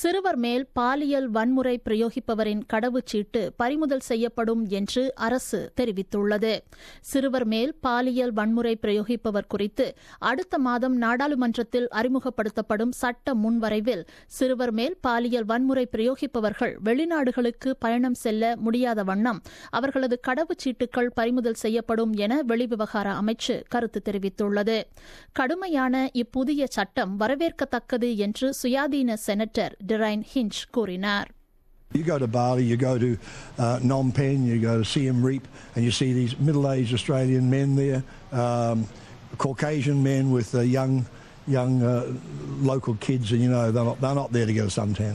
சிறுவர் மேல் பாலியல் வன்முறை பிரயோகிப்பவரின் கடவுச்சீட்டு பறிமுதல் செய்யப்படும் என்று அரசு தெரிவித்துள்ளது சிறுவர் மேல் பாலியல் வன்முறை பிரயோகிப்பவர் குறித்து அடுத்த மாதம் நாடாளுமன்றத்தில் அறிமுகப்படுத்தப்படும் சட்ட முன்வரைவில் சிறுவர் மேல் பாலியல் வன்முறை பிரயோகிப்பவர்கள் வெளிநாடுகளுக்கு பயணம் செல்ல முடியாத வண்ணம் அவர்களது கடவுச்சீட்டுகள் பறிமுதல் செய்யப்படும் என வெளிவிவகார அமைச்சு கருத்து தெரிவித்துள்ளது கடுமையான இப்புதிய சட்டம் வரவேற்கத்தக்கது என்று சுயாதீன செனட்டர் டிரைன் ஹிஞ்ச் கூறினார் You go to Bali, you go to uh, Phnom Penh, you go to Siem Reap, and you see these middle-aged Australian men there, um, Caucasian men with uh, young, young uh, local kids, and you know they're not, they're not there to get a suntan.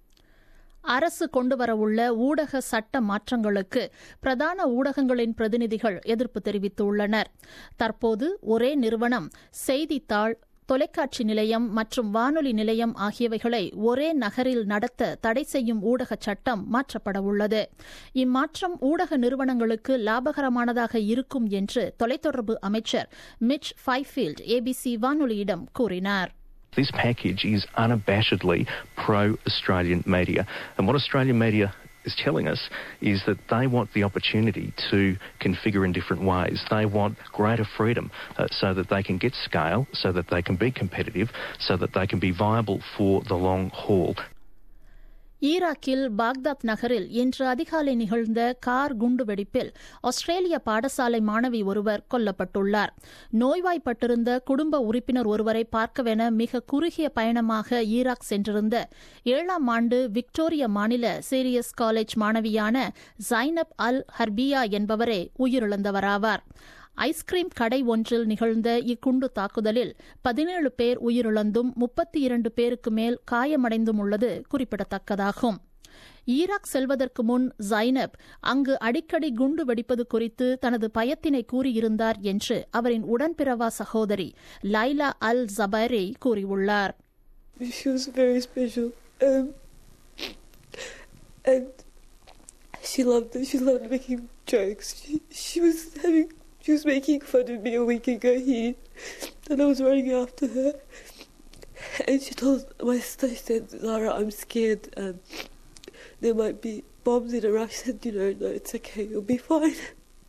அரசு கொண்டுவரவுள்ள ஊடக சட்ட மாற்றங்களுக்கு பிரதான ஊடகங்களின் பிரதிநிதிகள் எதிர்ப்பு தெரிவித்துள்ளனர் தற்போது ஒரே நிறுவனம் செய்தித்தாள் தொலைக்காட்சி நிலையம் மற்றும் வானொலி நிலையம் ஆகியவைகளை ஒரே நகரில் நடத்த தடை செய்யும் ஊடக சட்டம் மாற்றப்பட உள்ளது இம்மாற்றம் ஊடக நிறுவனங்களுக்கு லாபகரமானதாக இருக்கும் என்று தொலைத்தொடர்பு அமைச்சர் மிச் ஃபைஃபீல்ட் ஏபிசி வானொலியிடம் கூறினார் This package is unabashedly pro Australian media. And what Australian media is telling us is that they want the opportunity to configure in different ways. They want greater freedom uh, so that they can get scale, so that they can be competitive, so that they can be viable for the long haul. ஈராக்கில் Baghdad நகரில் இன்று அதிகாலை நிகழ்ந்த car குண்டுவெடிப்பில் ஆஸ்திரேலிய பாடசாலை மாணவி ஒருவர் கொல்லப்பட்டுள்ளார் நோய்வாய்ப்பட்டிருந்த குடும்ப உறுப்பினர் ஒருவரை பார்க்கவென மிக குறுகிய பயணமாக ஈராக் சென்றிருந்த ஏழாம் ஆண்டு விக்டோரிய மாநில சீரியஸ் காலேஜ் மாணவியான ஜைனப் அல் ஹர்பியா என்பவரே உயிரிழந்தவராவார் ஐஸ்கிரீம் கடை ஒன்றில் நிகழ்ந்த இக்குண்டு தாக்குதலில் பதினேழு பேர் உயிரிழந்தும் முப்பத்தி இரண்டு பேருக்கு மேல் காயமடைந்தும் உள்ளது குறிப்பிடத்தக்கதாகும் ஈராக் செல்வதற்கு முன் ஜைனப் அங்கு அடிக்கடி குண்டு வெடிப்பது குறித்து தனது பயத்தினை கூறியிருந்தார் என்று அவரின் உடன்பிறவா சகோதரி லைலா அல் ஜபரே கூறியுள்ளார் She was very special. Um, and she loved it. She loved making jokes. She, she was having she was making fun of me a week ago here, and I was running after her. And she told my sister, she said, Zara, I'm scared. Um, there might be bombs in Iraq. She said, you know, no, it's okay. You'll be fine.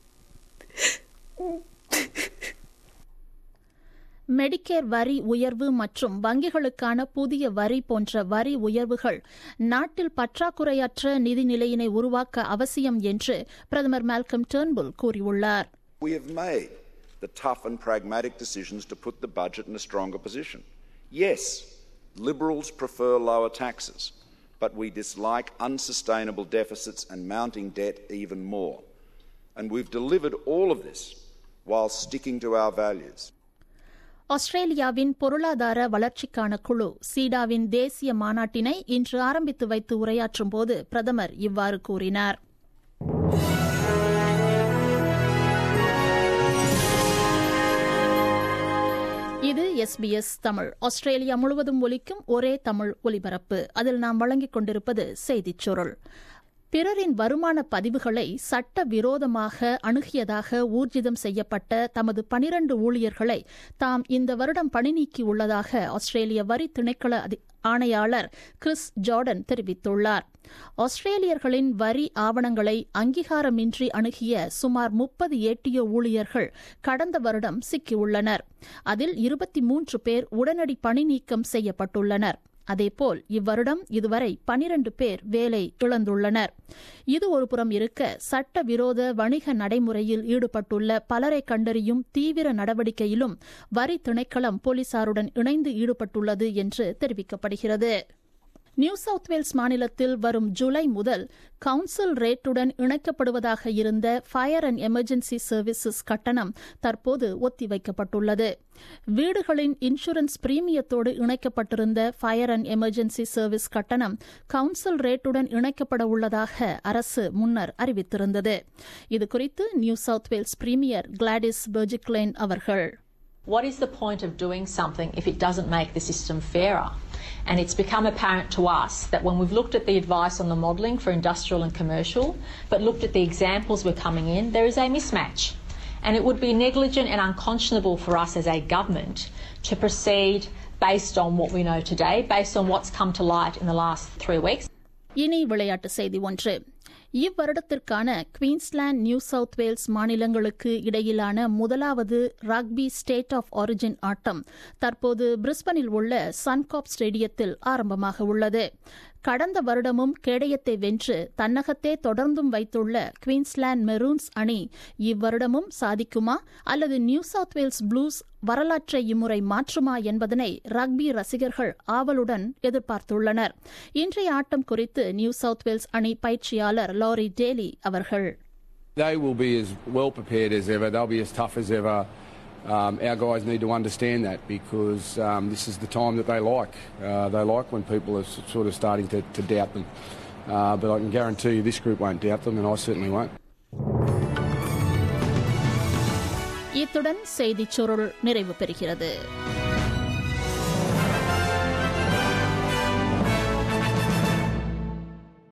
Medicare வரி உயர்வு மற்றும் வங்கிகளுக்கான புதிய வரி போன்ற வரி உயர்வுகள் நாட்டில் பற்றாக்குறையற்ற நிதி நிலையினை உருவாக்க அவசியம் என்று பிரதமர் மால்கம் டேர்ன்புல் கூறியுள்ளார் We have made the tough and pragmatic decisions to put the budget in a stronger position. Yes, Liberals prefer lower taxes, but we dislike unsustainable deficits and mounting debt even more. And we've delivered all of this while sticking to our values. ஆஸ்திரேலியாவின் பொருளாதார வளர்ச்சிக்கான குழு சீடாவின் தேசிய மாநாட்டினை இன்று ஆரம்பித்து வைத்து உரையாற்றும் போது பிரதமர் இவ்வாறு கூறினார் இது எஸ்பிஎஸ் தமிழ் ஆஸ்திரேலியா முழுவதும் ஒலிக்கும் ஒரே தமிழ் ஒலிபரப்பு அதில் நாம் வழங்கிக் கொண்டிருப்பது செய்திச் சுருள் பிறரின் வருமான பதிவுகளை சட்ட விரோதமாக அணுகியதாக ஊர்ஜிதம் செய்யப்பட்ட தமது பனிரண்டு ஊழியர்களை தாம் இந்த வருடம் பணி நீக்கியுள்ளதாக ஆஸ்திரேலிய வரி திணைக்கள ஆணையாளர் கிறிஸ் ஜார்டன் தெரிவித்துள்ளார் ஆஸ்திரேலியர்களின் வரி ஆவணங்களை அங்கீகாரமின்றி அணுகிய சுமார் முப்பது ஏடிஓ ஊழியர்கள் கடந்த வருடம் சிக்கியுள்ளனர் அதில் இருபத்தி மூன்று பேர் உடனடி பணி நீக்கம் செய்யப்பட்டுள்ளனர் அதேபோல் இவ்வருடம் இதுவரை பனிரண்டு பேர் வேலை இழந்துள்ளனர் இது ஒருபுறம் இருக்க சட்டவிரோத வணிக நடைமுறையில் ஈடுபட்டுள்ள பலரை கண்டறியும் தீவிர நடவடிக்கையிலும் வரி திணைக்களம் போலீசாருடன் இணைந்து ஈடுபட்டுள்ளது என்று தெரிவிக்கப்படுகிறது நியூ சவுத் வேல்ஸ் மாநிலத்தில் வரும் ஜூலை முதல் கவுன்சில் ரேட்டுடன் இணைக்கப்படுவதாக இருந்த ஃபயர் அண்ட் எமர்ஜென்சி சர்வீசஸ் கட்டணம் தற்போது ஒத்திவைக்கப்பட்டுள்ளது வீடுகளின் இன்சூரன்ஸ் பிரீமியத்தோடு இணைக்கப்பட்டிருந்த ஃபயர் அண்ட் எமர்ஜென்சி சர்வீஸ் கட்டணம் கவுன்சில் ரேட்டுடன் இணைக்கப்பட உள்ளதாக அரசு முன்னர் அறிவித்திருந்தது இதுகுறித்து New South Wales premier Gladys Berejiklian அவர்கள் What is the point of doing something if it doesn't make the system fairer? And it's become apparent to us that when we've looked at the advice on the modelling for industrial and commercial, but looked at the examples we're coming in, there is a mismatch. And it would be negligent and unconscionable for us as a government to proceed based on what we know today, based on what's come to light in the last three weeks. இனி விளையாட்டு செய்தி ஒன்று இவ்வருடத்திற்கான Queensland New South Wales மாநிலங்களுக்கு இடையிலான முதலாவது rugby State of Origin ஆட்டம் தற்போது பிரிஸ்பனில் உள்ள சன்காப் ஸ்டேடியத்தில் ஆரம்பமாக உள்ளது கடந்த வருடமும் கேடயத்தை வென்று தன்னகத்தே தொடர்ந்தும் வைத்துள்ள குவீன்ஸ்லாந்து மெரூன்ஸ் அணி இவ்வருடமும் சாதிக்குமா அல்லது நியூ சவுத் வேல்ஸ் ப்ளூஸ் வரலாற்றை இம்முறை மாற்றுமா என்பதனை ரக்பி ரசிகர்கள் ஆவலுடன் எதிர்பார்த்துள்ளனர் இன்றைய ஆட்டம் குறித்து நியூ சவுத் வேல்ஸ் அணி பயிற்சியாளர் லாரி டேலி அவர்கள் They will be as well prepared as ever. They'll be as tough as ever. Um, our guys need to understand that because um, this is the time that they like. Uh, they like when people are s- sort of starting to, to doubt them. Uh, but I can guarantee you this group won't doubt them, and I certainly won't. இத்துடன் செய்திச் சுருள் நிறைவு பெறுகிறது